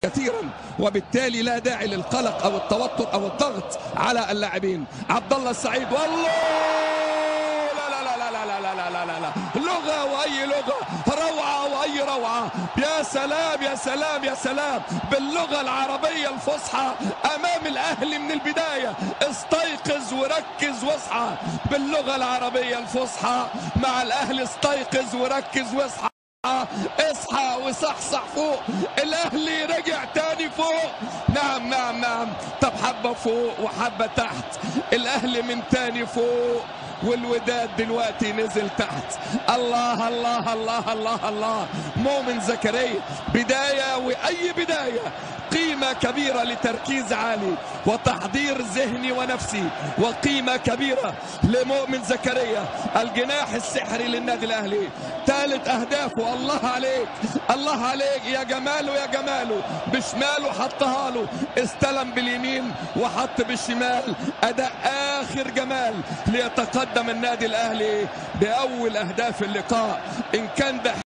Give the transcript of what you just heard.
كثيرا وبالتالي لا داعي للقلق او التوتر او الضغط على اللاعبين عبد الله السعيد والله لا لا لا لا لا لا لا لا لا لا لغه واي لغه روعه واي روعه يا سلام يا سلام يا سلام باللغه العربيه الفصحى امام الاهلي من البدايه استيقظ وركز واصحى باللغه العربيه الفصحى مع الاهلي استيقظ وركز واصحى اصحى وصحصح فوق الاهلي رجع تاني فوق نعم نعم نعم طب حبه فوق وحبه تحت الاهلي من تاني فوق والوداد دلوقتي نزل تحت الله الله الله الله الله مؤمن زكريا بدايه واي بدايه قيمة كبيرة لتركيز عالي وتحضير ذهني ونفسي وقيمة كبيرة لمؤمن زكريا الجناح السحري للنادي الأهلي ثالث أهدافه الله عليك الله عليك يا جماله يا جماله بشماله حطها له استلم باليمين وحط بالشمال أداء آخر جمال ليتقدم النادي الأهلي بأول أهداف اللقاء إن كان ده